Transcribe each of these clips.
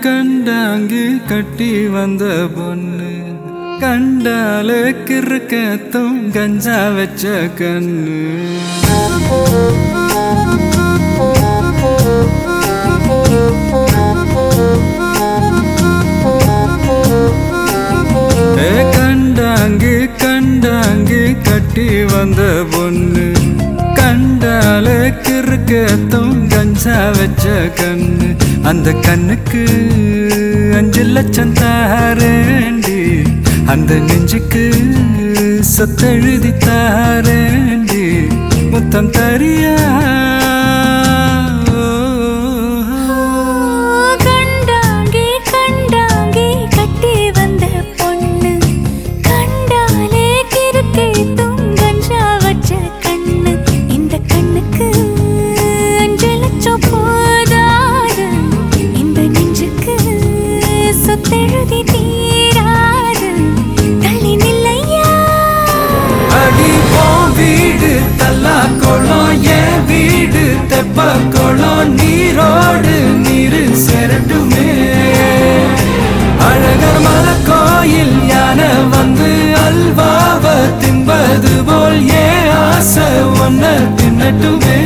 கண்டாங்கு கட்டி வந்த பொண்ணு கண்டாலே கிறுக்கத்தும் கஞ்சா வச்ச கண்ணு ஏ கண்டாங்கு கண்டாங்கு கட்டி வந்த பொண்ணு கண்டாலே கிறுக்கத்தும் கஞ்சா வச்ச கண்ணு அந்த கண்ணுக்கு அஞ்சு லட்சம் தாரேண்டி அந்த நெஞ்சுக்கு சொத்தெழுதி தாரேண்டி முத்தம் தரியா கண்டாங்கே கண்டாங்கே கட்டி வந்த பொண்ணு கண்டாலே கிறுக்கை துங்கஞ்சா வச்ச கண்ணு இந்த கண்ணுக்கு அஞ்சு லட்சம் போதாது இந்த நெஞ்சுக்கு சொத்தெழுதி தீராது தள்ளி நில்லையா அடி போ வீடு தல்லா குளம் என் வீடு தெப்ப குளம் நீரோடு நீரு சேரட்டுமே அழகர் மல கோயில் யானை வந்து அல்வாவ தின்பது போல் ஏ ஆசை ஒன்ன தின்னட்டுமே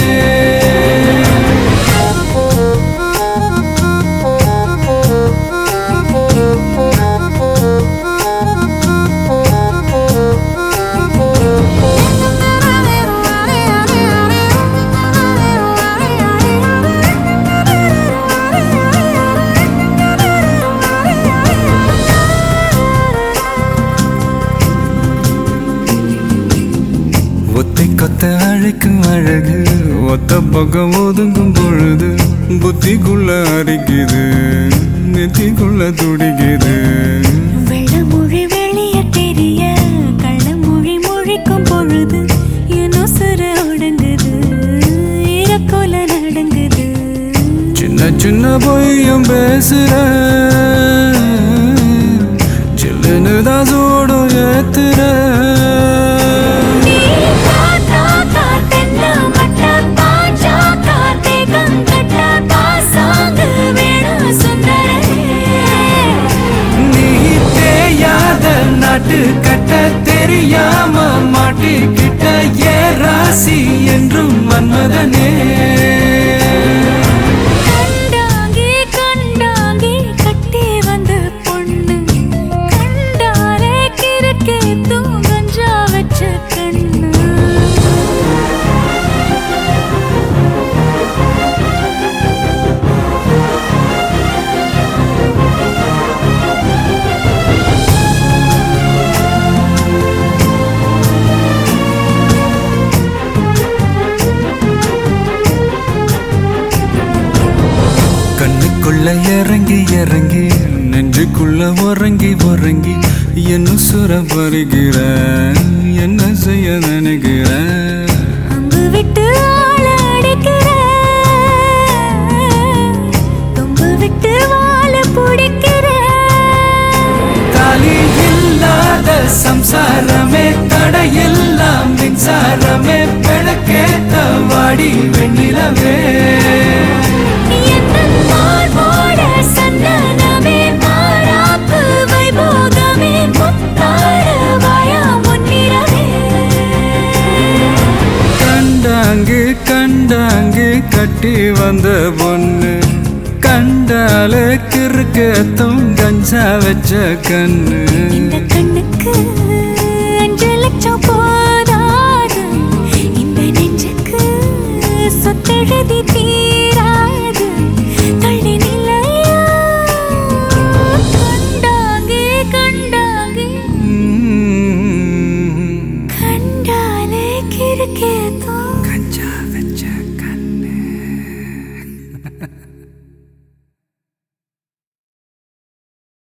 ஒத்தை கொத்த அழைக்கும் அழகு ஒத்த பக்கம் ஒதுங்கும் பொழுது புத்திக்குள்ள அரிக்குது நெத்திக்குள்ள துடிக்குது வெள்ளமொழி வெளிய தெரிய கள்ளமொழி மொழிக்கும் பொழுது என் உசுர ஒடுங்குது இறக்கோல நடங்குது சின்ன சின்ன பொய்யும் பேசுற சில்லுன்னு தான் சூடும் ஏத்துற நீ காத்தா காத்தென்ன மட்டா பாஞ்சா காத்தே கங்கட்டா பாசாங்கு வேணும் சுந்தரே நீ தேயாத நாட்டு கட்ட தெரியாம மாட்டிக்கிட்ட ஏ ராசி என்றும் மன்மதனே கண்டாங்கே கண்டாங்கே கட்டி வந்த பொண்ணு கண்டாலே கிறுக்கே தூங்கஞ்சா வச்ச கண்ணு கண்ணுக்குள்ள இறங்கி இறங்கி நெஞ்சுக்குள்ள உறங்கி உறங்கி என்ன சுர பருகிற என்ன செய்ய நினைக்கிற அம்பு விட்டு ஆள அடிக்கிற தும்பு விட்டு வாழ பிடிக்கிற தாலி இல்லாத சம்சாரமே தடையெல்லாம் மின்சாரமே பிழக்கேத்த வாடி வெண்ணிலவே என்ன மார்போட சந்தனமே மாறாப்பு வைபோகமே முத்தார வாயா முன்னிறவே கண்டாங்கு கண்டாங்கு கட்டி வந்த பொண்ணு கண்டால கிறுக்கத்தும் கஞ்சா வச்ச கண்ணு இந்த கண்